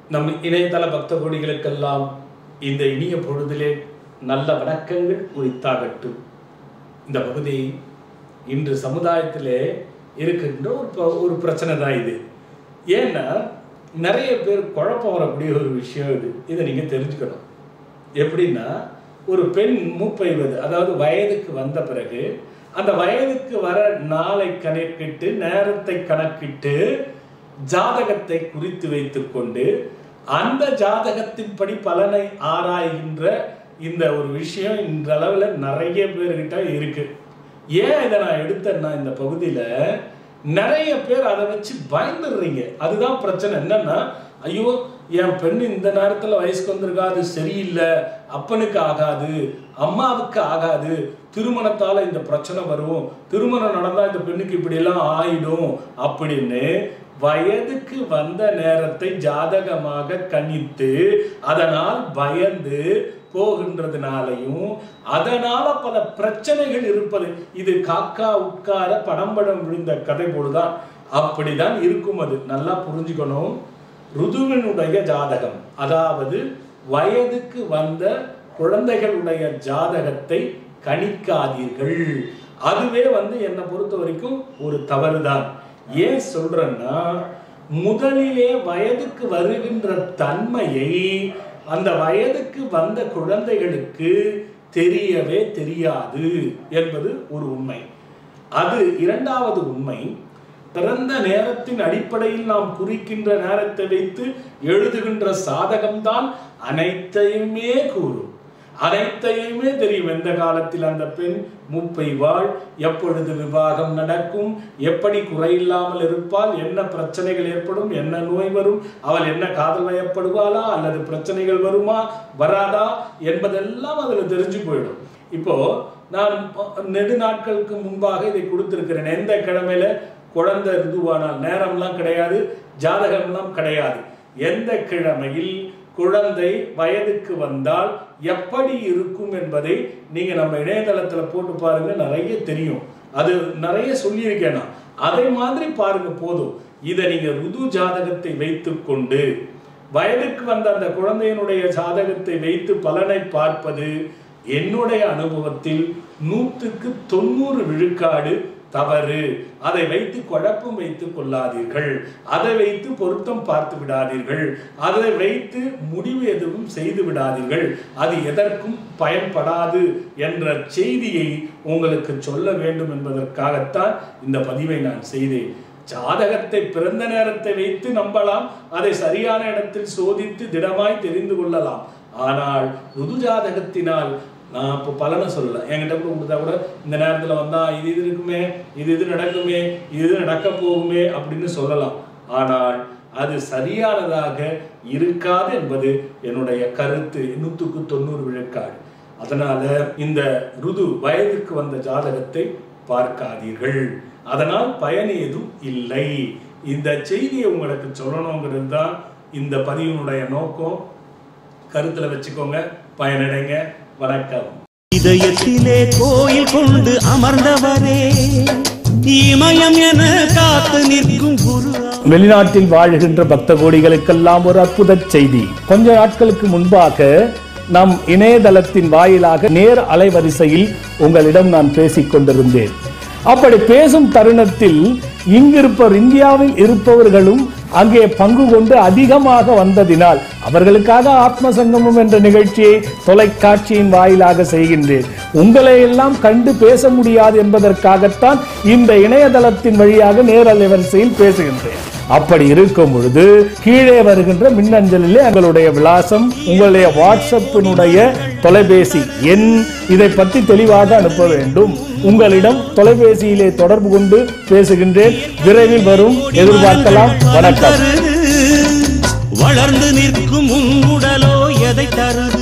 நம் இணையதள பக்த கொடிகளுக்கெல்லாம் இந்த இனிய பொழுதிலே நல்ல வணக்கங்கள் உரித்தாகட்டும் இந்த பகுதி இன்று சமுதாயத்திலே இருக்கின்ற ஒரு ப- ஒரு பிரச்சனை தான் இது ஏன்னா நிறைய பேர் குழப்பம் வரக்கூடிய ஒரு விஷயம் இது இதை நீங்க தெரிஞ்சுக்கணும் எப்படின்னா ஒரு பெண் மூப்பைவது அதாவது வயதுக்கு வந்த பிறகு அந்த வயதுக்கு வர நாளை கணக்கிட்டு நேரத்தை கணக்கிட்டு ஜாதகத்தை குறித்து வைத்துக்கொண்டு அந்த ஜாதகத்தின்படி பலனை ஆராய்கின்ற இந்த ஒரு விஷயம் இன்றளவில் நிறைய பேர்கிட்ட இருக்கு ஏன் இதை நான் எடுத்தேன்னா இந்த பகுதியில் நிறைய பேர் அதை வச்சு பயந்துடுறீங்க அதுதான் பிரச்சனை என்னன்னா ஐயோ என் பெண் இந்த நேரத்தில் வயசுக்கு வந்திருக்கா அது சரியில்லை அப்பனுக்கு ஆகாது அம்மாவுக்கு ஆகாது திருமணத்தால் இந்த பிரச்சனை வரும் திருமணம் நடந்தால் இந்த பெண்ணுக்கு இப்படியெல்லாம் ஆயிடும் அப்படின்னு வயதுக்கு வந்த நேரத்தை ஜாதகமாக கணித்து அதனால் பயந்து போகின்றதுனாலையும் அதனால பல பிரச்சனைகள் இருப்பது இது காக்கா உட்கார படம் படம் விழுந்த கதை போடுதான் அப்படிதான் இருக்கும் அது நல்லா புரிஞ்சுக்கணும் ருதுவினுடைய ஜாதகம் அதாவது வயதுக்கு வந்த குழந்தைகளுடைய ஜாதகத்தை கணிக்காதீர்கள் அதுவே வந்து என்னை பொறுத்த வரைக்கும் ஒரு தவறுதான் ஏன் சொல்றேன்னா முதலிலே வயதுக்கு வருகின்ற தன்மையை அந்த வயதுக்கு வந்த குழந்தைகளுக்கு தெரியவே தெரியாது என்பது ஒரு உண்மை அது இரண்டாவது உண்மை பிறந்த நேரத்தின் அடிப்படையில் நாம் குறிக்கின்ற நேரத்தை வைத்து எழுதுகின்ற சாதகம்தான் அனைத்தையுமே கூறும் அனைத்தையுமே தெரியும் எந்த காலத்தில் அந்த பெண் முப்பை வாழ் எப்பொழுது விவாகம் நடக்கும் எப்படி குறையில்லாமல் இருப்பாள் என்ன பிரச்சனைகள் ஏற்படும் என்ன நோய் வரும் அவள் என்ன காதல் வயப்படுவாளா அல்லது பிரச்சனைகள் வருமா வராதா என்பதெல்லாம் அதில் தெரிஞ்சு போயிடும் இப்போ நான் நெடு நாட்களுக்கு முன்பாக இதை கொடுத்திருக்கிறேன் எந்த கிழமையில குழந்தை ருதுவானால் நேரம்லாம் கிடையாது ஜாதகம்லாம் கிடையாது எந்த கிழமையில் குழந்தை வயதுக்கு வந்தால் எப்படி இருக்கும் என்பதை நீங்க நம்ம இணையதளத்துல போட்டு பாருங்க நிறைய தெரியும் அது நிறைய சொல்லியிருக்கேன் நான் அதை மாதிரி பாருங்க போதும் இதை நீங்க ருது ஜாதகத்தை வைத்துக்கொண்டு வயதுக்கு வந்த அந்த குழந்தையினுடைய ஜாதகத்தை வைத்து பலனை பார்ப்பது என்னுடைய அனுபவத்தில் நூற்றுக்கு தொண்ணூறு விழுக்காடு தவறு அதை வைத்து குழப்பம் வைத்துக் கொள்ளாதீர்கள் அதை வைத்து பொருத்தம் பார்த்து விடாதீர்கள் அதை வைத்து முடிவு எதுவும் செய்து விடாதீர்கள் அது எதற்கும் பயன்படாது என்ற செய்தியை உங்களுக்கு சொல்ல வேண்டும் என்பதற்காகத்தான் இந்த பதிவை நான் செய்தேன் ஜாதகத்தை பிறந்த நேரத்தை வைத்து நம்பலாம் அதை சரியான இடத்தில் சோதித்து திடமாய் தெரிந்து கொள்ளலாம் ஆனால் ருது ஜாதகத்தினால் நான் இப்போ பலனை சொல்லல என்கிட்ட கூட கொடுத்தா கூட இந்த நேரத்தில் வந்தா இது இது இருக்குமே இது இது நடக்குமே இது இது நடக்க போகுமே அப்படின்னு சொல்லலாம் ஆனால் அது சரியானதாக இருக்காது என்பது என்னுடைய கருத்து நூற்றுக்கு தொண்ணூறு விழுக்காடு அதனால இந்த ருது வயதுக்கு வந்த ஜாதகத்தை பார்க்காதீர்கள் அதனால் பயன் ஏதும் இல்லை இந்த செய்தியை உங்களுக்கு சொல்லணுங்கிறது தான் இந்த பதிவினுடைய நோக்கம் கருத்துல வச்சுக்கோங்க பயனடைங்க வணக்கம் இதயத்திலே கோயில் கொண்டு அமர்ந்தவரே இமயம் என காத்து நிற்கும் குரு வெளிநாட்டில் வாழுகின்ற பக்த கோடிகளுக்கெல்லாம் ஒரு அற்புத செய்தி கொஞ்ச நாட்களுக்கு முன்பாக நம் இணையதளத்தின் வாயிலாக நேர் அலைவரிசையில் உங்களிடம் நான் பேசிக் கொண்டிருந்தேன் அப்படி பேசும் தருணத்தில் இங்கிருப்பவர் இந்தியாவில் இருப்பவர்களும் அங்கே பங்கு கொண்டு அதிகமாக வந்ததினால் அவர்களுக்காக ஆத்ம சங்கமம் என்ற நிகழ்ச்சியை தொலைக்காட்சியின் வாயிலாக செய்கின்றேன் உங்களை எல்லாம் கண்டு பேச முடியாது என்பதற்காகத்தான் இந்த இணையதளத்தின் வழியாக நேரலை வரிசையில் பேசுகின்றேன் அப்படி இருக்கும் பொழுது கீழே வருகின்ற மின்னஞ்சலிலே எங்களுடைய விலாசம் உங்களுடைய வாட்ஸ்அப்பினுடைய தொலைபேசி எண் இதை பற்றி தெளிவாக அனுப்ப வேண்டும் உங்களிடம் தொலைபேசியிலே தொடர்பு கொண்டு பேசுகின்றேன் விரைவில் வரும் எதிர்பார்க்கலாம் வணக்கம் தருது வளர்ந்து நிற்கும் உன் உடலோ எதை தருது